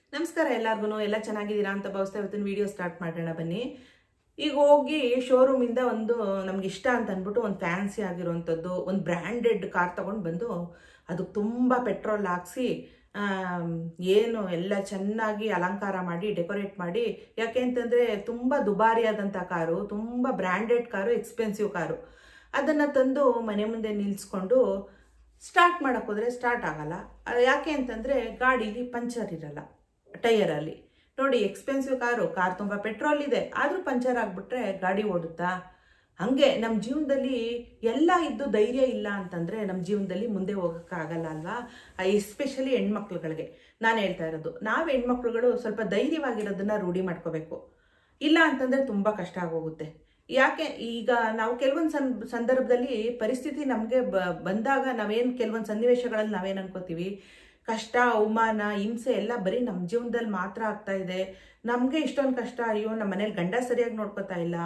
ನಮಸ್ಕಾರ ಎಲ್ಲಾರ್ಗು ಎಲ್ಲ ಚೆನ್ನಾಗಿದ್ದೀರಾ ಅಂತ ಭಾವಿಸ್ತಾ ಇವತ್ತಿನ ವಿಡಿಯೋ ಸ್ಟಾರ್ಟ್ ಮಾಡೋಣ ಬನ್ನಿ ಈಗ ಹೋಗಿ ಶೋರೂಮಿಂದ ಒಂದು ನಮ್ಗೆ ಇಷ್ಟ ಅಂತ ಅಂದ್ಬಿಟ್ಟು ಒಂದು ಫ್ಯಾನ್ಸಿ ಆಗಿರುವಂಥದ್ದು ಒಂದು ಬ್ರ್ಯಾಂಡೆಡ್ ಕಾರ್ ತಗೊಂಡು ಬಂದು ಅದಕ್ಕೆ ತುಂಬ ಪೆಟ್ರೋಲ್ ಹಾಕ್ಸಿ ಆಮ್, ಏನು ಎಲ್ಲ ಚೆನ್ನಾಗಿ ಅಲಂಕಾರ ಮಾಡಿ ಡೆಕೋರೇಟ್ ಮಾಡಿ ಯಾಕೆ ಅಂತಂದರೆ ತುಂಬ ದುಬಾರಿಯಾದಂಥ ಕಾರು ತುಂಬ ಬ್ರ್ಯಾಂಡೆಡ್ ಕಾರು ಎಕ್ಸ್ಪೆನ್ಸಿವ್ ಕಾರು ಅದನ್ನು ತಂದು ಮನೆ ಮುಂದೆ ನಿಲ್ಲಿಸ್ಕೊಂಡು ಸ್ಟಾರ್ಟ್ ಮಾಡೋಕೆ ಹೋದರೆ ಸ್ಟಾರ್ಟ್ ಆಗಲ್ಲ ಅದು ಯಾಕೆ ಅಂತಂದರೆ ಗಾಡೀಲಿ ಪಂಚರ್ ಇರಲ್ಲ ಟೈಯರಲ್ಲಿ ನೋಡಿ ಎಕ್ಸ್ಪೆನ್ಸಿವ್ ಕಾರು ಕಾರ್ ತುಂಬ ಪೆಟ್ರೋಲ್ ಇದೆ ಆದರೂ ಪಂಚರ್ ಆಗಿಬಿಟ್ರೆ ಗಾಡಿ ಓಡುತ್ತಾ ಹಾಗೆ ನಮ್ಮ ಜೀವನದಲ್ಲಿ ಎಲ್ಲ ಇದ್ದು ಧೈರ್ಯ ಇಲ್ಲ ಅಂತಂದರೆ ನಮ್ಮ ಜೀವನದಲ್ಲಿ ಮುಂದೆ ಹೋಗೋಕ್ಕಾಗಲ್ಲ ಅಲ್ವಾ ಎಸ್ಪೆಷಲಿ ಹೆಣ್ಮಕ್ಳುಗಳಿಗೆ ನಾನು ಹೇಳ್ತಾ ಇರೋದು ನಾವು ಹೆಣ್ಮಕ್ಳುಗಳು ಸ್ವಲ್ಪ ಧೈರ್ಯವಾಗಿರೋದನ್ನ ರೂಢಿ ಮಾಡ್ಕೋಬೇಕು ಇಲ್ಲ ಅಂತಂದರೆ ತುಂಬ ಕಷ್ಟ ಆಗೋಗುತ್ತೆ ಯಾಕೆ ಈಗ ನಾವು ಕೆಲವೊಂದು ಸಂ ಸಂದರ್ಭದಲ್ಲಿ ಪರಿಸ್ಥಿತಿ ನಮಗೆ ಬ ಬಂದಾಗ ನಾವೇನು ಕೆಲವೊಂದು ಸನ್ನಿವೇಶಗಳಲ್ಲಿ ನಾವೇನು ಅನ್ಕೋತೀವಿ ಕಷ್ಟ ಅವಮಾನ ಹಿಂಸೆ ಎಲ್ಲ ಬರೀ ನಮ್ಮ ಜೀವನದಲ್ಲಿ ಮಾತ್ರ ಆಗ್ತಾ ಇದೆ ನಮಗೆ ಇಷ್ಟೊಂದು ಕಷ್ಟ ಅಯ್ಯೋ ನಮ್ಮ ಮನೇಲಿ ಗಂಡ ಸರಿಯಾಗಿ ನೋಡ್ಕೋತಾ ಇಲ್ಲ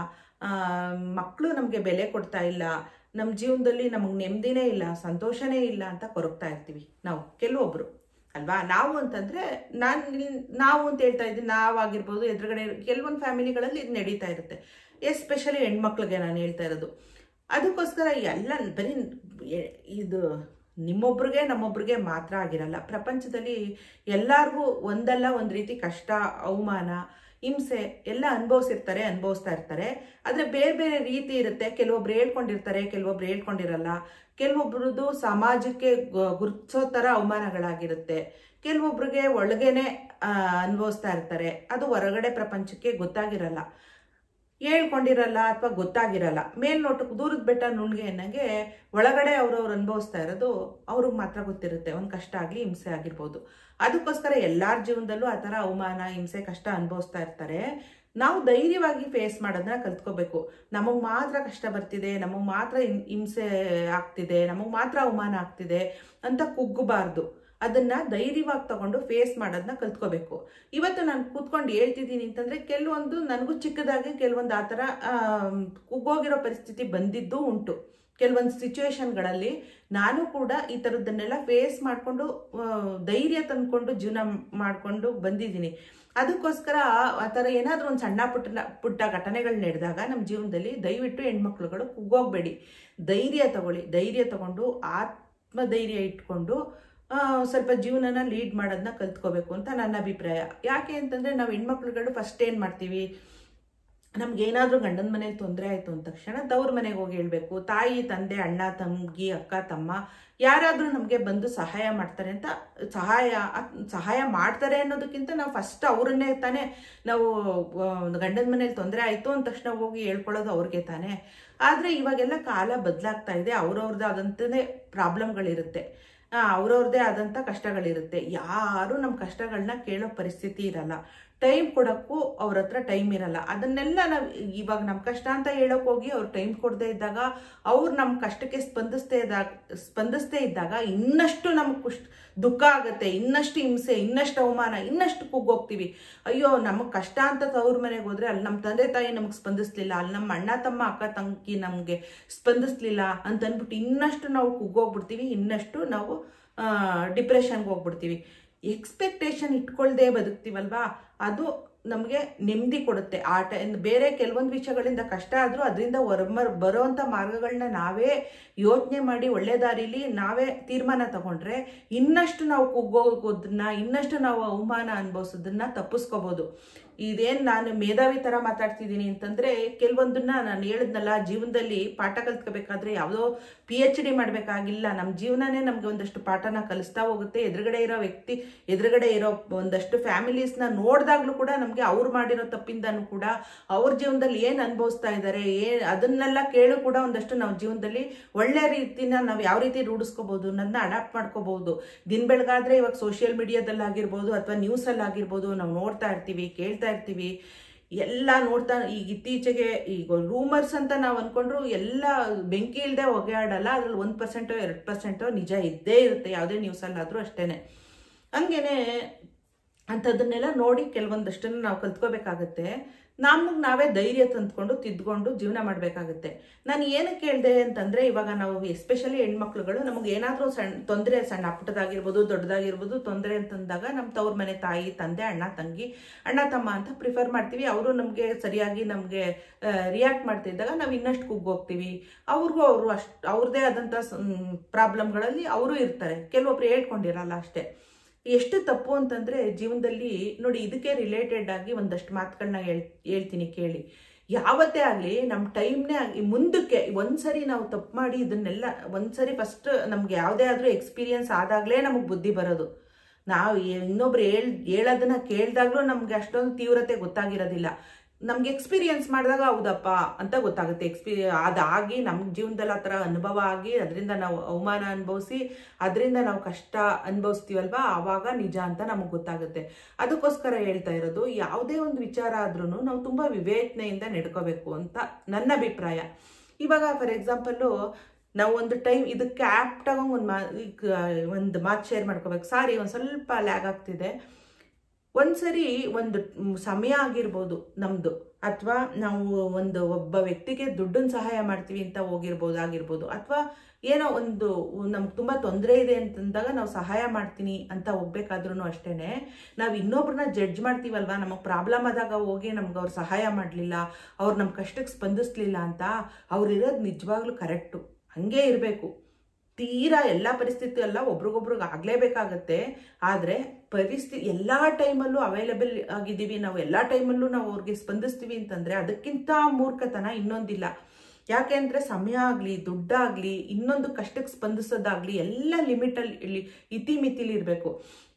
ಮಕ್ಕಳು ನಮಗೆ ಬೆಲೆ ಕೊಡ್ತಾ ಇಲ್ಲ ನಮ್ಮ ಜೀವನದಲ್ಲಿ ನಮಗೆ ನೆಮ್ಮದಿನೇ ಇಲ್ಲ ಸಂತೋಷನೇ ಇಲ್ಲ ಅಂತ ಕೊರಗ್ತಾ ಇರ್ತೀವಿ ನಾವು ಕೆಲವೊಬ್ಬರು ಅಲ್ವಾ ನಾವು ಅಂತಂದರೆ ನಾನು ನಾವು ಅಂತ ಹೇಳ್ತಾ ಇದ್ದೀನಿ ನಾವಾಗಿರ್ಬೋದು ಎದುರುಗಡೆ ಕೆಲವೊಂದು ಫ್ಯಾಮಿಲಿಗಳಲ್ಲಿ ಇದು ನಡೀತಾ ಇರುತ್ತೆ ಎಸ್ಪೆಷಲಿ ಹೆಣ್ಮಕ್ಳಿಗೆ ನಾನು ಹೇಳ್ತಾ ಇರೋದು ಅದಕ್ಕೋಸ್ಕರ ಎಲ್ಲ ಬರೀ ಎ- ಇದು ನಿಮ್ಮೊಬ್ರಿಗೆ ನಮ್ಮೊಬ್ರಿಗೆ ಮಾತ್ರ ಆಗಿರಲ್ಲ ಪ್ರಪಂಚದಲ್ಲಿ ಎಲ್ಲರಿಗೂ ಒಂದಲ್ಲ ಒಂದು ರೀತಿ ಕಷ್ಟ ಅವಮಾನ ಹಿಂಸೆ ಎಲ್ಲ ಅನುಭವಿಸಿರ್ತಾರೆ ಅನುಭವಿಸ್ತಾ ಇರ್ತಾರೆ ಆದರೆ ಬೇರೆ ಬೇರೆ ರೀತಿ ಇರುತ್ತೆ ಕೆಲವೊಬ್ರು ಹೇಳ್ಕೊಂಡಿರ್ತಾರೆ ಕೆಲವೊಬ್ರು ಹೇಳ್ಕೊಂಡಿರಲ್ಲ ಕೆಲವೊಬ್ರದ್ದು ಸಮಾಜಕ್ಕೆ ಗ- ಗುರುತಿಸೋ ಥರ ಅವಮಾನಗಳಾಗಿರುತ್ತೆ ಕೆಲವೊಬ್ರಿಗೆ ಒಳಗೇನೆ ಆ, ಅನುಭವಿಸ್ತಾ ಇರ್ತಾರೆ ಅದು ಹೊರಗಡೆ ಪ್ರಪಂಚಕ್ಕೆ ಗೊತ್ತಾಗಿರಲ್ಲ ಹೇಳ್ಕೊಂಡಿರಲ್ಲ ಅಥವಾ ಗೊತ್ತಾಗಿರಲ್ಲ ಮೇಲ್ನೋಟಕ್ಕೆ ದೂರದ ಬೆಟ್ಟ ನುಣ್ಗೆ ಅನ್ನಂಗೆ ಒಳಗಡೆ ಅವ್ರವ್ರು ಅನುಭವಿಸ್ತಾ ಇರೋದು ಅವ್ರಿಗೆ ಮಾತ್ರ ಗೊತ್ತಿರುತ್ತೆ ಒಂದು ಕಷ್ಟ ಆಗಲಿ ಹಿಂಸೆ ಆಗಿರ್ಬೋದು ಅದಕ್ಕೋಸ್ಕರ ಎಲ್ಲರ ಜೀವನದಲ್ಲೂ ಆ ಥರ ಅವಮಾನ ಹಿಂಸೆ ಕಷ್ಟ ಅನುಭವಿಸ್ತಾ ಇರ್ತಾರೆ ನಾವು ಧೈರ್ಯವಾಗಿ ಫೇಸ್ ಮಾಡೋದನ್ನ ಕಲ್ತ್ಕೋಬೇಕು ನಮಗೆ ಮಾತ್ರ ಕಷ್ಟ ಬರ್ತಿದೆ ನಮಗೆ ಮಾತ್ರ ಹಿಂ- ಹಿಂಸೆ ಆಗ್ತಿದೆ ನಮಗೆ ಮಾತ್ರ ಅವಮಾನ ಆಗ್ತಿದೆ ಅಂತ ಕುಗ್ಗಬಾರ್ದು ಅದನ್ನ ಧೈರ್ಯವಾಗಿ ತಗೊಂಡು ಫೇಸ್ ಮಾಡೋದನ್ನ ಕಲ್ತ್ಕೋಬೇಕು ಇವತ್ತು ನಾನು ಕೂತ್ಕೊಂಡು ಹೇಳ್ತಿದ್ದೀನಿ ಅಂತಂದ್ರೆ ಕೆಲವೊಂದು ನನಗೂ ಚಿಕ್ಕದಾಗಿ ಕೆಲವೊಂದು ಆ ಥರ ಆಮ್, ಕುಗ್ಗೋಗಿರೋ ಪರಿಸ್ಥಿತಿ ಬಂದಿದ್ದು ಉಂಟು ಕೆಲವೊಂದು ಸಿಚುವೇಶನ್ಗಳಲ್ಲಿ ನಾನು ಕೂಡ ಈ ಥರದ್ದನ್ನೆಲ್ಲ ಫೇಸ್ ಮಾಡಿಕೊಂಡು ಧೈರ್ಯ ತಂದ್ಕೊಂಡು ಜೀವನ ಮಾಡಿಕೊಂಡು ಬಂದಿದ್ದೀನಿ ಅದಕ್ಕೋಸ್ಕರ ಆ ಥರ ಏನಾದರೂ ಒಂದು ಸಣ್ಣ ಪುಟ್ಟ ಪುಟ್ಟ ಘಟನೆಗಳು ನಡೆದಾಗ ನಮ್ಮ ಜೀವನದಲ್ಲಿ ದಯವಿಟ್ಟು ಹೆಣ್ಮಕ್ಳುಗಳು ಕುಗ್ಗೋಗ್ಬೇಡಿ ಧೈರ್ಯ ತಗೊಳ್ಳಿ ಧೈರ್ಯ ತಗೊಂಡು ಆತ್ಮಧೈರ್ಯ ಇಟ್ಕೊಂಡು ಆ, ಸ್ವಲ್ಪ ಜೀವನನ ಲೀಡ್ ಮಾಡೋದನ್ನ ಕಲ್ತ್ಕೋಬೇಕು ಅಂತ ನನ್ನ ಅಭಿಪ್ರಾಯ ಯಾಕೆ ಅಂತಂದರೆ ನಾವು ಹೆಣ್ಮಕ್ಳುಗಳು ಫಸ್ಟ್ ಏನು ಮಾಡ್ತೀವಿ ನಮ್ಗೆ ಏನಾದರೂ ಗಂಡನ ಮನೇಲಿ ತೊಂದರೆ ಆಯಿತು ಅಂದ ತಕ್ಷಣ ತವ್ರ ಮನೆಗೆ ಹೋಗಿ ಹೇಳ್ಬೇಕು ತಾಯಿ ತಂದೆ ಅಣ್ಣ ತಂಗಿ ಅಕ್ಕ ತಮ್ಮ ಯಾರಾದರೂ ನಮಗೆ ಬಂದು ಸಹಾಯ ಮಾಡ್ತಾರೆ ಅಂತ ಸಹಾಯ ಅತ್- ಸಹಾಯ ಮಾಡ್ತಾರೆ ಅನ್ನೋದಕ್ಕಿಂತ ನಾವು ಫಸ್ಟ್ ಅವ್ರನ್ನೇ ತಾನೇ ನಾವು ಗಂಡನ ಮನೇಲಿ ತೊಂದರೆ ಆಯಿತು ಅಂದ ತಕ್ಷಣ ಹೋಗಿ ಹೇಳ್ಕೊಳ್ಳೋದು ಅವ್ರಿಗೆ ತಾನೇ ಆದರೆ ಇವಾಗೆಲ್ಲ ಕಾಲ ಬದಲಾಗ್ತಾ ಇದೆ ಅವ್ರವ್ರದ್ದು ಆದಂಥದ್ದೇ ಪ್ರಾಬ್ಲಮ್ಗಳಿರುತ್ತೆ ಅವ್ರವ್ರದ್ದೇ ಆದಂಥ ಕಷ್ಟಗಳಿರುತ್ತೆ ಯಾರು ನಮ್ಮ ಕಷ್ಟಗಳನ್ನ ಕೇಳೋ ಪರಿಸ್ಥಿತಿ ಇರಲ್ಲ ಟೈಮ್ ಕೊಡೋಕ್ಕೂ ಅವ್ರ ಹತ್ರ ಟೈಮ್ ಇರಲ್ಲ ಅದನ್ನೆಲ್ಲ ನಾವು ಇವಾಗ ನಮ್ಮ ಕಷ್ಟ ಅಂತ ಹೇಳೋಕೆ ಹೋಗಿ ಅವ್ರು ಟೈಮ್ ಕೊಡದೇ ಇದ್ದಾಗ ಅವ್ರು ನಮ್ಮ ಕಷ್ಟಕ್ಕೆ ಸ್ಪಂದಿಸ್ತೇ ಇದ್ದಾಗ ಸ್ಪಂದಿಸ್ತೇ ಇದ್ದಾಗ ಇನ್ನಷ್ಟು ನಮ್ಗೆ ಕುಶ್ ದುಃಖ ಆಗುತ್ತೆ ಇನ್ನಷ್ಟು ಹಿಂಸೆ ಇನ್ನಷ್ಟು ಅವಮಾನ ಇನ್ನಷ್ಟು ಕುಗ್ಗೋಗ್ತೀವಿ ಅಯ್ಯೋ ನಮಗೆ ಕಷ್ಟ ಅಂತ ತವ್ರ ಮನೆಗೆ ಹೋದ್ರೆ ಅಲ್ಲಿ ನಮ್ಮ ತಂದೆ ತಾಯಿ ನಮಗೆ ಸ್ಪಂದಿಸ್ಲಿಲ್ಲ ಅಲ್ಲಿ ನಮ್ಮ ಅಣ್ಣ ತಮ್ಮ ಅಕ್ಕ ತಂಗಿ ನಮಗೆ ಸ್ಪಂದಿಸ್ಲಿಲ್ಲ ಅಂತ ಅಂದ್ಬಿಟ್ಟು ಇನ್ನಷ್ಟು ನಾವು ಕುಗ್ಗೋಗ್ಬಿಡ್ತೀವಿ ಇನ್ನಷ್ಟು ನಾವು ಡಿಪ್ರೆಷನ್ಗೆ ಹೋಗ್ಬಿಡ್ತೀವಿ ಎಕ್ಸ್ಪೆಕ್ಟೇಷನ್ ಇಟ್ಕೊಳ್ದೆ ಬದುಕ್ತೀವಲ್ವಾ ಅದು ನಮಗೆ ನೆಮ್ಮದಿ ಕೊಡುತ್ತೆ ಆ ಟೈಮ್ ಬೇರೆ ಕೆಲವೊಂದು ವಿಷಯಗಳಿಂದ ಕಷ್ಟ ಆದರೂ ಅದರಿಂದ ಹೊರಮರ್ ಬರೋವಂಥ ಮಾರ್ಗಗಳನ್ನ ನಾವೇ ಯೋಚನೆ ಮಾಡಿ ಒಳ್ಳೆ ದಾರಿಲಿ ನಾವೇ ತೀರ್ಮಾನ ತಗೊಂಡ್ರೆ ಇನ್ನಷ್ಟು ನಾವು ಕುಗ್ಗೋಗೋದನ್ನ ಇನ್ನಷ್ಟು ನಾವು ಅವಮಾನ ಅನುಭವಿಸೋದನ್ನ ತಪ್ಪಿಸ್ಕೋಬೋದು ಇದೇನು ನಾನು ಮೇಧಾವಿ ಥರ ಮಾತಾಡ್ತಿದ್ದೀನಿ ಅಂತಂದರೆ ಕೆಲವೊಂದನ್ನ ನಾನು ಹೇಳಿದ್ನಲ್ಲ ಜೀವನದಲ್ಲಿ ಪಾಠ ಕಲ್ತ್ಕೋಬೇಕಾದ್ರೆ ಯಾವುದೋ ಪಿ ಎಚ್ ಡಿ ಮಾಡಬೇಕಾಗಿಲ್ಲ ನಮ್ಮ ಜೀವನನೇ ನಮಗೆ ಒಂದಷ್ಟು ಪಾಠನ ಕಲಿಸ್ತಾ ಹೋಗುತ್ತೆ ಎದುರುಗಡೆ ಇರೋ ವ್ಯಕ್ತಿ ಎದುರುಗಡೆ ಇರೋ ಒಂದಷ್ಟು ಫ್ಯಾಮಿಲೀಸ್ನ ನೋಡಿದಾಗಲೂ ಕೂಡ ನಮಗೆ ಅವ್ರು ಮಾಡಿರೋ ತಪ್ಪಿಂದನೂ ಕೂಡ ಅವ್ರ ಜೀವನದಲ್ಲಿ ಏನು ಅನುಭವಿಸ್ತಾ ಇದ್ದಾರೆ ಏನು ಅದನ್ನೆಲ್ಲ ಕೇಳು ಕೂಡ ಒಂದಷ್ಟು ನಾವು ಜೀವನದಲ್ಲಿ ಒಳ್ಳೆ ರೀತಿನ ನಾವು ಯಾವ ರೀತಿ ರೂಢಿಸ್ಕೋಬೋದು ನನ್ನ ಅಡಾಪ್ಟ್ ಮಾಡ್ಕೋಬಹುದು ದಿನ ಬೆಳಗಾದ್ರೆ ಇವಾಗ ಸೋಷಿಯಲ್ ಮೀಡಿಯಾದಲ್ಲಿ ಆಗಿರ್ಬೋದು ಅಥವಾ ನ್ಯೂಸಲ್ಲಿ ಆಗಿರ್ಬೋದು ನಾವು ನೋಡ್ತಾ ಇರ್ತೀವಿ ಕೇಳ್ತಾ ಇರ್ತೀವಿ ಎಲ್ಲ ನೋಡ್ತಾ ಈಗ ಇತ್ತೀಚೆಗೆ ಈಗ ರೂಮರ್ಸ್ ಅಂತ ನಾವು ಅಂದ್ಕೊಂಡ್ರು ಎಲ್ಲ ಬೆಂಕಿ ಇಲ್ಲದೆ ಹೊಗೆ ಆಡಲ್ಲ ಅದ್ರಲ್ಲಿ ಒಂದು ಪರ್ಸೆಂಟೋ ಎರಡು ಪರ್ಸೆಂಟೋ ನಿಜ ಇದ್ದೇ ಇರುತ್ತೆ ಯಾವುದೇ ನ್ಯೂಸಲ್ಲಾದರೂ ಅಷ್ಟೇ ಹಂಗೇನೆ ಅಂಥದ್ದನ್ನೆಲ್ಲ ನೋಡಿ ಕೆಲವೊಂದಷ್ಟನ್ನು ನಾವು ಕಲ್ತ್ಕೋಬೇಕಾಗತ್ತೆ ನಮಗೆ ನಾವೇ ಧೈರ್ಯ ತಂದ್ಕೊಂಡು ತಿದ್ಕೊಂಡು ಜೀವನ ಮಾಡಬೇಕಾಗುತ್ತೆ ನಾನು ಏನಕ್ಕೆ ಹೇಳಿದೆ ಅಂತಂದರೆ ಇವಾಗ ನಾವು ಎಸ್ಪೆಷಲಿ ಹೆಣ್ಮಕ್ಳುಗಳು ನಮಗೆ ಏನಾದರೂ ಸಣ್ಣ ತೊಂದರೆ ಸಣ್ಣ ಪುಟ್ಟದಾಗಿರ್ಬೋದು ದೊಡ್ಡದಾಗಿರ್ಬೋದು ತೊಂದರೆ ಅಂತಂದಾಗ ನಮ್ಮ ತವ್ರ ಮನೆ ತಾಯಿ ತಂದೆ ಅಣ್ಣ ತಂಗಿ ಅಣ್ಣ ತಮ್ಮ ಅಂತ ಪ್ರಿಫರ್ ಮಾಡ್ತೀವಿ ಅವರು ನಮಗೆ ಸರಿಯಾಗಿ ನಮಗೆ ರಿಯಾಕ್ಟ್ ಮಾಡ್ತಿದ್ದಾಗ ನಾವು ಇನ್ನಷ್ಟು ಕುಗ್ಗೋಗ್ತೀವಿ ಅವ್ರಿಗೂ ಅವರು ಅಷ್ಟು ಅವ್ರದ್ದೇ ಆದಂಥ ಪ್ರಾಬ್ಲಮ್ಗಳಲ್ಲಿ ಅವರು ಇರ್ತಾರೆ ಕೆಲವೊಬ್ರು ಹೇಳ್ಕೊಂಡಿರಲ್ಲ ಅಷ್ಟೇ ಎಷ್ಟು ತಪ್ಪು ಅಂತಂದರೆ ಜೀವನದಲ್ಲಿ ನೋಡಿ ಇದಕ್ಕೆ ರಿಲೇಟೆಡ್ ಆಗಿ ಒಂದಷ್ಟು ಮಾತುಗಳನ್ನ ಹೇಳ್ ಹೇಳ್ತೀನಿ ಕೇಳಿ ಯಾವತ್ತೇ ಆಗಲಿ ನಮ್ಮ ಟೈಮ್ನೇ ಆಗಿ ಮುಂದಕ್ಕೆ ಒಂದ್ಸರಿ ನಾವು ತಪ್ಪು ಮಾಡಿ ಇದನ್ನೆಲ್ಲ ಒಂದ್ಸರಿ ಫಸ್ಟ್ ನಮ್ಗೆ ಯಾವುದೇ ಆದರೂ ಎಕ್ಸ್ಪೀರಿಯನ್ಸ್ ಆದಾಗಲೇ ನಮಗೆ ಬುದ್ಧಿ ಬರೋದು ನಾವು ಇನ್ನೊಬ್ರು ಹೇಳ್ ಹೇಳೋದನ್ನ ಕೇಳಿದಾಗಲೂ ನಮಗೆ ಅಷ್ಟೊಂದು ತೀವ್ರತೆ ಗೊತ್ತಾಗಿರೋದಿಲ್ಲ ನಮ್ಗೆ ಎಕ್ಸ್ಪೀರಿಯನ್ಸ್ ಮಾಡಿದಾಗ ಹೌದಪ್ಪ ಅಂತ ಗೊತ್ತಾಗುತ್ತೆ ಎಕ್ಸ್ಪೀರಿಯ ಅದಾಗಿ ನಮ್ಮ ಜೀವನದಲ್ಲಿ ಆ ಥರ ಅನುಭವ ಆಗಿ ಅದರಿಂದ ನಾವು ಅವಮಾನ ಅನುಭವಿಸಿ ಅದರಿಂದ ನಾವು ಕಷ್ಟ ಅನುಭವಿಸ್ತೀವಲ್ವಾ ಆವಾಗ ನಿಜ ಅಂತ ನಮಗೆ ಗೊತ್ತಾಗುತ್ತೆ ಅದಕ್ಕೋಸ್ಕರ ಹೇಳ್ತಾ ಇರೋದು ಯಾವುದೇ ಒಂದು ವಿಚಾರ ಆದ್ರೂ ನಾವು ತುಂಬ ವಿವೇಚನೆಯಿಂದ ನಡ್ಕೋಬೇಕು ಅಂತ ನನ್ನ ಅಭಿಪ್ರಾಯ ಇವಾಗ ಫಾರ್ ಎಕ್ಸಾಂಪಲ್ಲು ನಾವು ಒಂದು ಟೈಮ್ ಇದಕ್ಕೆ ಆ್ಯಪ್ ತಗೊಂಡು ಒಂದು ಮಾ ಈಗ ಒಂದು ಮಾತು ಶೇರ್ ಮಾಡ್ಕೋಬೇಕು ಸಾರಿ ಒಂದು ಸ್ವಲ್ಪ ಲ್ಯಾಗ್ ಆಗ್ತಿದೆ ಒಂದ್ಸರಿ ಒಂದು ಸಮಯ ಆಗಿರ್ಬೋದು ನಮ್ಮದು ಅಥವಾ ನಾವು ಒಂದು ಒಬ್ಬ ವ್ಯಕ್ತಿಗೆ ದುಡ್ಡನ್ನ ಸಹಾಯ ಮಾಡ್ತೀವಿ ಅಂತ ಹೋಗಿರ್ಬೋದು ಆಗಿರ್ಬೋದು ಅಥವಾ ಏನೋ ಒಂದು ನಮ್ಗೆ ತುಂಬ ತೊಂದರೆ ಇದೆ ಅಂತಂದಾಗ ನಾವು ಸಹಾಯ ಮಾಡ್ತೀನಿ ಅಂತ ಹೋಗ್ಬೇಕಾದ್ರೂ ಅಷ್ಟೇ ನಾವು ಇನ್ನೊಬ್ರನ್ನ ಜಡ್ಜ್ ಮಾಡ್ತೀವಲ್ವಾ ನಮಗೆ ಪ್ರಾಬ್ಲಮ್ ಆದಾಗ ಹೋಗಿ ನಮ್ಗೆ ಅವ್ರು ಸಹಾಯ ಮಾಡಲಿಲ್ಲ ಅವ್ರು ನಮ್ಮ ಕಷ್ಟಕ್ಕೆ ಸ್ಪಂದಿಸ್ಲಿಲ್ಲ ಅಂತ ಅವ್ರಿರೋದು ನಿಜವಾಗ್ಲೂ ಕರೆಕ್ಟು ಹಾಗೇ ಇರಬೇಕು ತೀರಾ ಎಲ್ಲ ಪರಿಸ್ಥಿತಿ ಎಲ್ಲ ಒಬ್ರಿಗೊಬ್ರಿಗೆ ಆಗಲೇಬೇಕಾಗತ್ತೆ ಆದರೆ ಪರಿಸ್ಥಿತಿ ಎಲ್ಲ ಟೈಮಲ್ಲೂ ಅವೈಲೇಬಲ್ ಆಗಿದ್ದೀವಿ ನಾವು ಎಲ್ಲ ಟೈಮಲ್ಲೂ ನಾವು ಅವ್ರಿಗೆ ಸ್ಪಂದಿಸ್ತೀವಿ ಅಂತಂದರೆ ಅದಕ್ಕಿಂತ ಮೂರ್ಖತನ ಇನ್ನೊಂದಿಲ್ಲ ಯಾಕೆ ಅಂದರೆ ಸಮಯ ಆಗಲಿ ದುಡ್ಡಾಗಲಿ ಇನ್ನೊಂದು ಕಷ್ಟಕ್ಕೆ ಸ್ಪಂದಿಸೋದಾಗಲಿ ಎಲ್ಲ ಲಿಮಿಟಲ್ಲಿ ಇಲ್ಲಿ ಇತಿಮಿತಿಲಿ ಇರಬೇಕು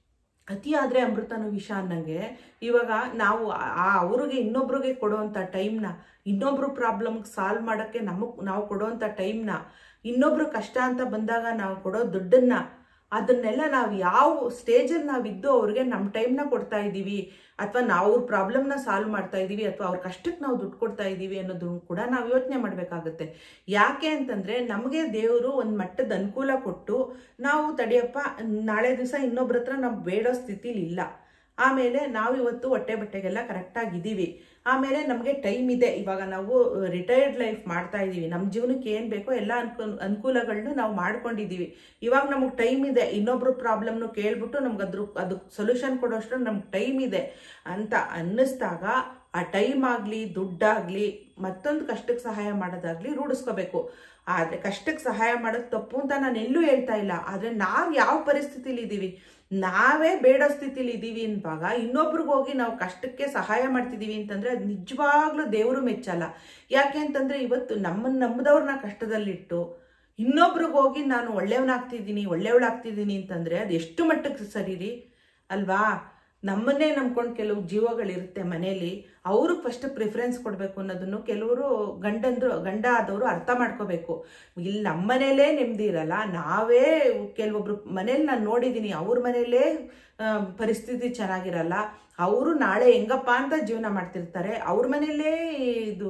ಅತಿ ಆದರೆ ಅಮೃತನೂ ವಿಷ ಅನ್ನಂಗೆ ಇವಾಗ ನಾವು ಆ ಅವ್ರಿಗೆ ಇನ್ನೊಬ್ರಿಗೆ ಕೊಡೋವಂಥ ಟೈಮ್ನ ಇನ್ನೊಬ್ರು ಪ್ರಾಬ್ಲಮ್ಗೆ ಸಾಲ್ವ್ ಮಾಡೋಕ್ಕೆ ನಮಗೆ ನಾವು ಕೊಡೋವಂಥ ಟೈಮ್ನ ಇನ್ನೊಬ್ರು ಕಷ್ಟ ಅಂತ ಬಂದಾಗ ನಾವು ಕೊಡೋ ದುಡ್ಡನ್ನ ಅದನ್ನೆಲ್ಲ ನಾವು ಯಾವ ಸ್ಟೇಜಲ್ಲಿ ನಾವಿದ್ದು ಅವ್ರಿಗೆ ನಮ್ಮ ಟೈಮ್ನ ಕೊಡ್ತಾ ಇದ್ದೀವಿ ಅಥವಾ ನಾವು ಅವ್ರ ಪ್ರಾಬ್ಲಮ್ನ ಸಾಲ್ವ್ ಮಾಡ್ತಾ ಇದ್ದೀವಿ ಅಥವಾ ಅವ್ರ ಕಷ್ಟಕ್ಕೆ ನಾವು ದುಡ್ಡು ಕೊಡ್ತಾ ಇದ್ದೀವಿ ಅನ್ನೋದು ಕೂಡ ನಾವು ಯೋಚನೆ ಮಾಡಬೇಕಾಗುತ್ತೆ ಯಾಕೆ ಅಂತಂದರೆ ನಮಗೆ ದೇವರು ಒಂದು ಮಟ್ಟದ ಅನುಕೂಲ ಕೊಟ್ಟು ನಾವು ತಡಿಯಪ್ಪ ನಾಳೆ ದಿವಸ ಇನ್ನೊಬ್ರ ಹತ್ರ ನಾವು ಬೇಡೋ ಸ್ಥಿತಿಲಿ ಇಲ್ಲ ಆಮೇಲೆ ನಾವು ಇವತ್ತು ಹೊಟ್ಟೆ ಬಟ್ಟೆಗೆಲ್ಲ ಕರೆಕ್ಟಾಗಿದ್ದೀವಿ ಆಮೇಲೆ ನಮಗೆ ಟೈಮ್ ಇದೆ ಇವಾಗ ನಾವು ರಿಟೈರ್ಡ್ ಲೈಫ್ ಮಾಡ್ತಾ ಇದ್ದೀವಿ ನಮ್ಮ ಜೀವನಕ್ಕೆ ಏನು ಬೇಕೋ ಎಲ್ಲ ಅನ್ಕು ಅನುಕೂಲಗಳನ್ನು ನಾವು ಮಾಡ್ಕೊಂಡಿದ್ದೀವಿ ಇವಾಗ ನಮಗೆ ಟೈಮ್ ಇದೆ ಇನ್ನೊಬ್ರು ಪ್ರಾಬ್ಲಮ್ನು ಕೇಳ್ಬಿಟ್ಟು ನಮ್ಗೆ ಅದ್ರ ಅದಕ್ಕೆ ಸೊಲ್ಯೂಷನ್ ಕೊಡೋಷ್ಟು ನಮ್ಗೆ ಟೈಮ್ ಇದೆ ಅಂತ ಅನ್ನಿಸ್ದಾಗ ಆ ಟೈಮ್ ಆಗಲಿ ದುಡ್ಡಾಗಲಿ ಮತ್ತೊಂದು ಕಷ್ಟಕ್ಕೆ ಸಹಾಯ ಮಾಡೋದಾಗಲಿ ರೂಢಿಸ್ಕೋಬೇಕು ಆದರೆ ಕಷ್ಟಕ್ಕೆ ಸಹಾಯ ಮಾಡೋದು ತಪ್ಪು ಅಂತ ನಾನು ಎಲ್ಲೂ ಹೇಳ್ತಾ ಇಲ್ಲ ಆದರೆ ನಾವು ಯಾವ ಪರಿಸ್ಥಿತಿಲಿ ಇದ್ದೀವಿ ನಾವೇ ಬೇಡ ಸ್ಥಿತಿಲಿ ಇದ್ದೀವಿ ಅನ್ನುವಾಗ ಇನ್ನೊಬ್ರಿಗೆ ಹೋಗಿ ನಾವು ಕಷ್ಟಕ್ಕೆ ಸಹಾಯ ಮಾಡ್ತಿದ್ದೀವಿ ಅಂತಂದರೆ ಅದು ನಿಜವಾಗ್ಲೂ ದೇವರು ಮೆಚ್ಚಲ್ಲ ಯಾಕೆ ಅಂತಂದರೆ ಇವತ್ತು ನಮ್ಮನ್ನು ನಂಬದವ್ರನ್ನ ಕಷ್ಟದಲ್ಲಿಟ್ಟು ಇನ್ನೊಬ್ರಿಗೆ ಹೋಗಿ ನಾನು ಒಳ್ಳೆಯವನಾಗ್ತಿದ್ದೀನಿ ಒಳ್ಳೆಯವಳಾಗ್ತಿದ್ದೀನಿ ಅಂತಂದರೆ ಅದು ಎಷ್ಟು ಮಟ್ಟಕ್ಕೆ ಸರಿರಿ ಅಲ್ವಾ ನಮ್ಮನ್ನೇ ನಂಬ್ಕೊಂಡು ಕೆಲವು ಜೀವಗಳಿರುತ್ತೆ ಮನೇಲಿ ಅವ್ರಿಗೆ ಫಸ್ಟ್ ಪ್ರಿಫರೆನ್ಸ್ ಕೊಡಬೇಕು ಅನ್ನೋದನ್ನು ಕೆಲವರು ಗಂಡಂದ್ರು ಗಂಡ ಆದವರು ಅರ್ಥ ಮಾಡ್ಕೋಬೇಕು ಇಲ್ಲಿ ನಮ್ಮ ಮನೇಲೇ ನೆಮ್ಮದಿ ಇರಲ್ಲ ನಾವೇ ಕೆಲವೊಬ್ರು ಮನೇಲಿ ನಾನು ನೋಡಿದ್ದೀನಿ ಅವ್ರ ಮನೇಲೇ ಪರಿಸ್ಥಿತಿ ಚೆನ್ನಾಗಿರಲ್ಲ ಅವರು ನಾಳೆ ಹೆಂಗಪ್ಪ ಅಂತ ಜೀವನ ಮಾಡ್ತಿರ್ತಾರೆ ಅವ್ರ ಮನೇಲೇ ಇದು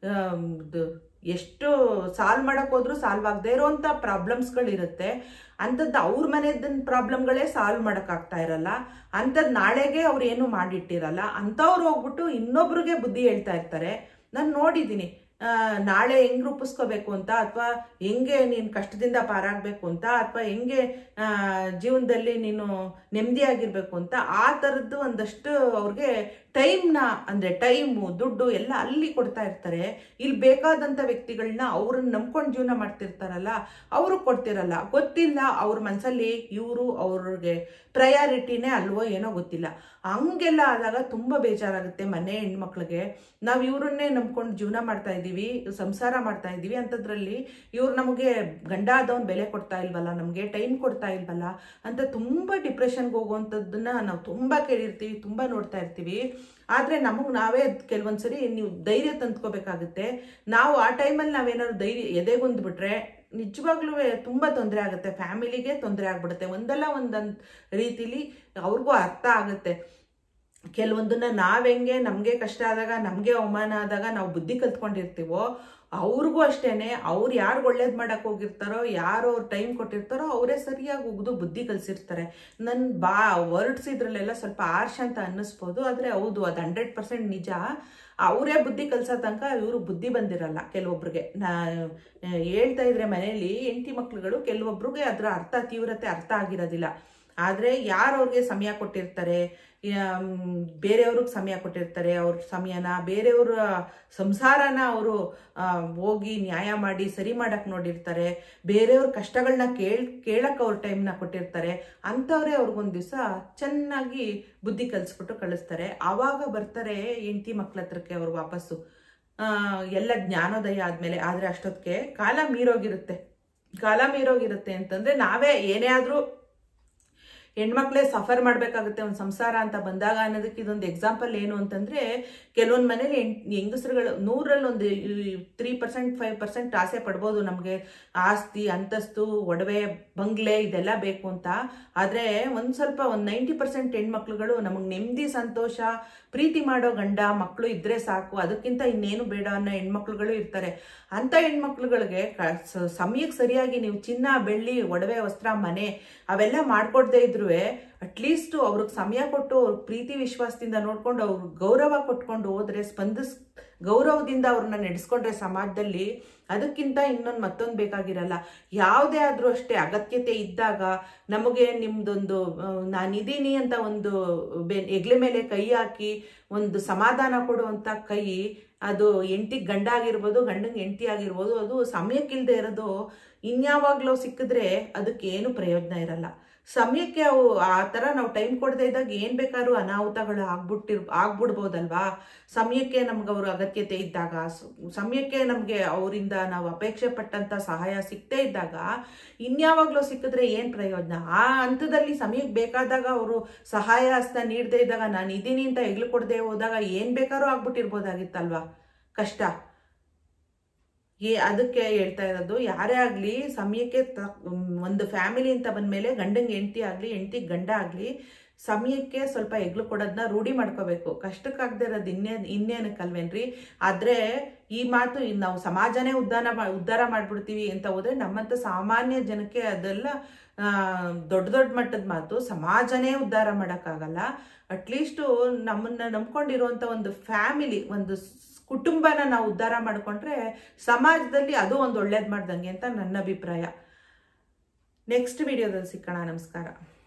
ಇದು ಎಷ್ಟು ಸಾಲ್ವ್ ಮಾಡಕ್ ಹೋದ್ರು ಸಾಲ್ವ್ ಆಗದೆ ಇರೋವಂಥ ಪ್ರಾಬ್ಲಮ್ಸ್ಗಳಿರುತ್ತೆ ಅಂಥದ್ದು ಅವ್ರ ಮನೆದ ಪ್ರಾಬ್ಲಮ್ಗಳೇ ಸಾಲ್ವ್ ಮಾಡೋಕ್ಕಾಗ್ತಾ ಇರಲ್ಲ ಅಂಥದ್ದು ನಾಳೆಗೆ ಅವ್ರು ಏನು ಮಾಡಿಟ್ಟಿರಲ್ಲ ಅಂಥವ್ರು ಹೋಗ್ಬಿಟ್ಟು ಇನ್ನೊಬ್ರಿಗೆ ಬುದ್ಧಿ ಹೇಳ್ತಾ ಇರ್ತಾರೆ ನಾನು ನೋಡಿದ್ದೀನಿ ನಾಳೆ ಹೆಂಗೆ ರೂಪಿಸ್ಕೋಬೇಕು ಅಂತ ಅಥವಾ ಹೆಂಗೆ ನೀನು ಕಷ್ಟದಿಂದ ಪಾರಾಗಬೇಕು ಅಂತ ಅಥವಾ ಹೆಂಗೆ ಜೀವನದಲ್ಲಿ ನೀನು ನೆಮ್ಮದಿಯಾಗಿರ್ಬೇಕು ಅಂತ ಆ ಥರದ್ದು ಒಂದಷ್ಟು ಅವ್ರಿಗೆ ಟೈಮ್ನ ಅಂದರೆ ಟೈಮು ದುಡ್ಡು ಎಲ್ಲ ಅಲ್ಲಿ ಕೊಡ್ತಾ ಇರ್ತಾರೆ ಇಲ್ಲಿ ಬೇಕಾದಂಥ ವ್ಯಕ್ತಿಗಳನ್ನ ಅವ್ರನ್ನ ನಂಬ್ಕೊಂಡು ಜೀವನ ಮಾಡ್ತಿರ್ತಾರಲ್ಲ ಅವರು ಕೊಡ್ತಿರಲ್ಲ ಗೊತ್ತಿಲ್ಲ ಅವ್ರ ಮನಸ್ಸಲ್ಲಿ ಇವರು ಅವ್ರಿಗೆ ಪ್ರಯಾರಿಟಿನೇ ಅಲ್ವೋ ಏನೋ ಗೊತ್ತಿಲ್ಲ ಹಂಗೆಲ್ಲ ಆದಾಗ ತುಂಬ ಬೇಜಾರಾಗುತ್ತೆ ಮನೆ ಹೆಣ್ಮಕ್ಳಿಗೆ ನಾವು ಇವ್ರನ್ನೇ ನಂಬ್ಕೊಂಡು ಜೀವನ ಮಾಡ್ತಾ ಇದ್ದೀವಿ ಸಂಸಾರ ಮಾಡ್ತಾ ಇದ್ದೀವಿ ಅಂಥದ್ರಲ್ಲಿ ಇವ್ರು ನಮಗೆ ಗಂಡ ಆದವನ್ ಬೆಲೆ ಕೊಡ್ತಾ ಇಲ್ವಲ್ಲ ನಮಗೆ ಟೈಮ್ ಕೊಡ್ತಾ ಇಲ್ವಲ್ಲ ಅಂತ ತುಂಬ ಡಿಪ್ರೆಷನ್ಗೆ ಹೋಗುವಂಥದ್ದನ್ನ ನಾವು ತುಂಬ ಕೇಳಿರ್ತೀವಿ ತುಂಬ ನೋಡ್ತಾ ಇರ್ತೀವಿ ಆದರೆ ನಮಗೆ ನಾವೇ ಕೆಲವೊಂದ್ಸರಿ ನೀವು ಧೈರ್ಯ ತಂದ್ಕೋಬೇಕಾಗುತ್ತೆ ನಾವು ಆ ಟೈಮಲ್ಲಿ ನಾವೇನಾದ್ರು ಧೈರ್ಯ ಎದೆಗೊಂದ್ಬಿಟ್ರೆ ನಿಜವಾಗ್ಲೂ ತುಂಬ ತೊಂದರೆ ಆಗುತ್ತೆ ಫ್ಯಾಮಿಲಿಗೆ ತೊಂದರೆ ಆಗ್ಬಿಡುತ್ತೆ ಒಂದಲ್ಲ ಒಂದೊಂದು ರೀತಿಲಿ ಅವ್ರಿಗೂ ಅರ್ಥ ಆಗುತ್ತೆ ಕೆಲವೊಂದನ್ನ ನಾವೆಂಗೆ ನಮಗೆ ಕಷ್ಟ ಆದಾಗ ನಮಗೆ ಅವಮಾನ ಆದಾಗ ನಾವು ಬುದ್ಧಿ ಕಲ್ತ್ಕೊಂಡಿರ್ತೀವೋ ಅವ್ರಿಗೂ ಅಷ್ಟೇನೆ ಅವ್ರು ಯಾರು ಒಳ್ಳೇದು ಮಾಡಕ್ ಹೋಗಿರ್ತಾರೋ ಯಾರು ಅವ್ರು ಟೈಮ್ ಕೊಟ್ಟಿರ್ತಾರೋ ಅವರೇ ಸರಿಯಾಗಿ ಉಗ್ದು ಬುದ್ಧಿ ಕಲಿಸಿರ್ತಾರೆ ನನ್ನ ಬಾ ವರ್ಡ್ಸ್ ಇದ್ರಲ್ಲೆಲ್ಲ ಸ್ವಲ್ಪ ಆರ್ಷ ಅಂತ ಅನ್ನಿಸ್ಬೋದು ಆದರೆ ಹೌದು ಅದು ಹಂಡ್ರೆಡ್ ಪರ್ಸೆಂಟ್ ನಿಜ ಅವರೇ ಬುದ್ಧಿ ಕಲ್ಸೋ ತನಕ ಇವರು ಬುದ್ಧಿ ಬಂದಿರಲ್ಲ ಕೆಲವೊಬ್ರಿಗೆ ನಾ ಹೇಳ್ತಾ ಇದ್ರೆ ಮನೆಯಲ್ಲಿ ಹೆಂಡತಿ ಮಕ್ಳುಗಳು ಕೆಲವೊಬ್ರಿಗೆ ಅದರ ಅರ್ಥ ತೀವ್ರತೆ ಅರ್ಥ ಆಗಿರೋದಿಲ್ಲ ಆದರೆ ಯಾರು ಅವ್ರಿಗೆ ಸಮಯ ಕೊಟ್ಟಿರ್ತಾರೆ ಆಮ್, ಬೇರೆಯವ್ರಿಗೆ ಸಮಯ ಕೊಟ್ಟಿರ್ತಾರೆ ಅವ್ರ ಸಮಯನ ಬೇರೆಯವ್ರ ಸಂಸಾರನ ಅವರು ಹೋಗಿ ನ್ಯಾಯ ಮಾಡಿ ಸರಿ ಮಾಡಕ್ಕೆ ನೋಡಿರ್ತಾರೆ ಬೇರೆಯವ್ರ ಕಷ್ಟಗಳನ್ನ ಕೇಳ್ ಕೇಳಕ್ಕೆ ಅವ್ರ ಟೈಮ್ನ ಕೊಟ್ಟಿರ್ತಾರೆ ಅಂಥವ್ರೆ ಅವ್ರಿಗೊಂದು ದಿವಸ ಚೆನ್ನಾಗಿ ಬುದ್ಧಿ ಕಲಿಸ್ಬಿಟ್ಟು ಕಳಿಸ್ತಾರೆ ಆವಾಗ ಬರ್ತಾರೆ ಹೆಂಡತಿ ಮಕ್ಳ ಹತ್ರಕ್ಕೆ ಅವ್ರು ವಾಪಸ್ಸು ಆ, ಎಲ್ಲ ಜ್ಞಾನೋದಯ ಆದಮೇಲೆ ಆದರೆ ಅಷ್ಟೊತ್ತಿಗೆ ಕಾಲ ಮೀರೋಗಿರುತ್ತೆ ಕಾಲ ಮೀರೋಗಿರುತ್ತೆ ಅಂತಂದರೆ ನಾವೇ ಏನೇ ಆದರೂ ಹೆಣ್ಮಕ್ಳೇ ಸಫರ್ ಮಾಡಬೇಕಾಗುತ್ತೆ ಒಂದು ಸಂಸಾರ ಅಂತ ಬಂದಾಗ ಅನ್ನೋದಕ್ಕೆ ಇದೊಂದು ಎಕ್ಸಾಂಪಲ್ ಏನು ಅಂತಂದರೆ ಕೆಲವೊಂದು ಮನೇಲಿ ಹೆಣ್ ಹೆಂಗಸರುಗಳು ನೂರಲ್ಲಿ ಒಂದು ತ್ರೀ ಪರ್ಸೆಂಟ್ ಫೈವ್ ಪರ್ಸೆಂಟ್ ಆಸೆ ಪಡ್ಬೋದು ನಮಗೆ ಆಸ್ತಿ ಅಂತಸ್ತು ಒಡವೆ ಬಂಗ್ಲೆ ಇದೆಲ್ಲ ಬೇಕು ಅಂತ ಆದರೆ ಒಂದು ಸ್ವಲ್ಪ ಒಂದು ನೈಂಟಿ ಪರ್ಸೆಂಟ್ ಹೆಣ್ಮಕ್ಳುಗಳು ನಮಗೆ ನೆಮ್ಮದಿ ಸಂತೋಷ ಪ್ರೀತಿ ಮಾಡೋ ಗಂಡ ಮಕ್ಕಳು ಇದ್ರೆ ಸಾಕು ಅದಕ್ಕಿಂತ ಇನ್ನೇನು ಬೇಡ ಅನ್ನೋ ಹೆಣ್ಮಕ್ಳುಗಳು ಇರ್ತಾರೆ ಅಂಥ ಹೆಣ್ಮಕ್ಳುಗಳಿಗೆ ಕ ಸ- ಸಮಯಕ್ಕೆ ಸರಿಯಾಗಿ ನೀವು ಚಿನ್ನ ಬೆಳ್ಳಿ ಒಡವೆ ವಸ್ತ್ರ ಮನೆ ಅವೆಲ್ಲ ಮಾಡ್ಕೊಡ್ದೇ ಇದ್ರೂ ಅಟ್ಲೀಸ್ಟ್ ಅವ್ರಿಗೆ ಸಮಯ ಕೊಟ್ಟು ಅವ್ರ ಪ್ರೀತಿ ವಿಶ್ವಾಸದಿಂದ ನೋಡ್ಕೊಂಡು ಅವ್ರ ಗೌರವ ಕೊಟ್ಕೊಂಡು ಹೋದ್ರೆ ಸ್ಪಂದಿಸ್ ಗೌರವದಿಂದ ಅವ್ರನ್ನ ನಡೆಸ್ಕೊಂಡ್ರೆ ಸಮಾಜದಲ್ಲಿ ಅದಕ್ಕಿಂತ ಇನ್ನೊಂದು ಮತ್ತೊಂದು ಬೇಕಾಗಿರಲ್ಲ ಯಾವುದೇ ಆದರೂ ಅಷ್ಟೇ ಅಗತ್ಯತೆ ಇದ್ದಾಗ ನಮಗೆ ನಿಮ್ದೊಂದು ಆ, ನಾನಿದ್ದೀನಿ ಅಂತ ಒಂದು ಬೆ ಹೆಗ್ಲೆ ಮೇಲೆ ಕೈ ಹಾಕಿ ಒಂದು ಸಮಾಧಾನ ಕೊಡುವಂಥ ಕೈ ಅದು ಎಂಟಿಗೆ ಗಂಡ ಆಗಿರ್ಬೋದು ಗಂಡಂಗೆ ಎಂಟಿ ಆಗಿರ್ಬೋದು ಅದು ಸಮಯಕ್ಕಿಲ್ಲದೆ ಇರೋದು ಇನ್ಯಾವಾಗಲೂ ಸಿಕ್ಕಿದ್ರೆ ಅದಕ್ಕೆ ಏನು ಪ್ರಯೋಜನ ಇರಲ್ಲ ಸಮಯಕ್ಕೆ ಅವು ಆ ಥರ ನಾವು ಟೈಮ್ ಕೊಡದೇ ಇದ್ದಾಗ ಏನು ಬೇಕಾದ್ರೂ ಅನಾಹುತಗಳು ಆಗ್ಬಿಟ್ಟಿರ್ ಆಗ್ಬಿಡ್ಬೋದಲ್ವಾ ಸಮಯಕ್ಕೆ ನಮ್ಗೆ ಅವ್ರ ಅಗತ್ಯತೆ ಇದ್ದಾಗ ಸ- ಸಮಯಕ್ಕೆ ನಮಗೆ ಅವರಿಂದ ನಾವು ಅಪೇಕ್ಷೆ ಪಟ್ಟಂಥ ಸಹಾಯ ಸಿಗದೇ ಇದ್ದಾಗ ಇನ್ಯಾವಾಗಲೂ ಸಿಕ್ಕಿದ್ರೆ ಏನು ಪ್ರಯೋಜನ ಆ ಹಂತದಲ್ಲಿ ಸಮಯಕ್ಕೆ ಬೇಕಾದಾಗ ಅವರು ಸಹಾಯ ಹಸ್ತ ನೀಡದೇ ಇದ್ದಾಗ ನಾನು ಇದ್ದೀನಿ ಅಂತ ಹೆಗ್ಲು ಕೊಡದೆ ಹೋದಾಗ ಏನು ಬೇಕಾದ್ರೂ ಆಗ್ಬಿಟ್ಟಿರ್ಬೋದಾಗಿತ್ತಲ್ವಾ ಕಷ್ಟ ಏ ಅದಕ್ಕೆ ಹೇಳ್ತಾ ಇರೋದು ಯಾರೇ ಆಗಲಿ ಸಮಯಕ್ಕೆ ತ ಒಂದು ಫ್ಯಾಮಿಲಿ ಅಂತ ಬಂದಮೇಲೆ ಗಂಡಂಗೆ ಹೆಂಡತಿ ಆಗಲಿ ಹೆಂಡತಿಗೆ ಗಂಡ ಆಗಲಿ ಸಮಯಕ್ಕೆ ಸ್ವಲ್ಪ ಹೆಗ್ಲು ಕೊಡೋದನ್ನ ರೂಢಿ ಮಾಡ್ಕೋಬೇಕು ಕಷ್ಟಕ್ಕಾಗದೇ ಇರೋದು ಇನ್ನೇ ಇನ್ನೇನಕ್ಕಲ್ವೇನ್ರಿ ಆದರೆ ಈ ಮಾತು ಇನ್ನು ನಾವು ಸಮಾಜನೇ ಉದ್ಧಾರ ಮಾ ಉದ್ಧಾರ ಮಾಡಿಬಿಡ್ತೀವಿ ಅಂತ ಹೋದರೆ ನಮ್ಮಂಥ ಸಾಮಾನ್ಯ ಜನಕ್ಕೆ ಅದೆಲ್ಲ ಆ, ದೊಡ್ಡ ದೊಡ್ಡ ಮಟ್ಟದ ಮಾತು ಸಮಾಜನೇ ಉದ್ಧಾರ ಮಾಡೋಕ್ಕಾಗಲ್ಲ ಅಟ್ಲೀಸ್ಟು ನಮ್ಮನ್ನ ನಂಬ್ಕೊಂಡಿರುವಂಥ ಒಂದು ಫ್ಯಾಮಿಲಿ ಒಂದು ಸ್- ಕುಟುಂಬನ ನಾವು ಉದ್ಧಾರ ಮಾಡಿಕೊಂಡ್ರೆ ಸಮಾಜದಲ್ಲಿ ಅದು ಒಂದು ಒಳ್ಳೇದು ಮಾಡ್ದಂಗೆ ಅಂತ ನನ್ನ ಅಭಿಪ್ರಾಯ ನೆಕ್ಸ್ಟ್ ವಿಡಿಯೋದಲ್ಲಿ ಸಿಕ್ಕೋಣ ನಮಸ್ಕಾರ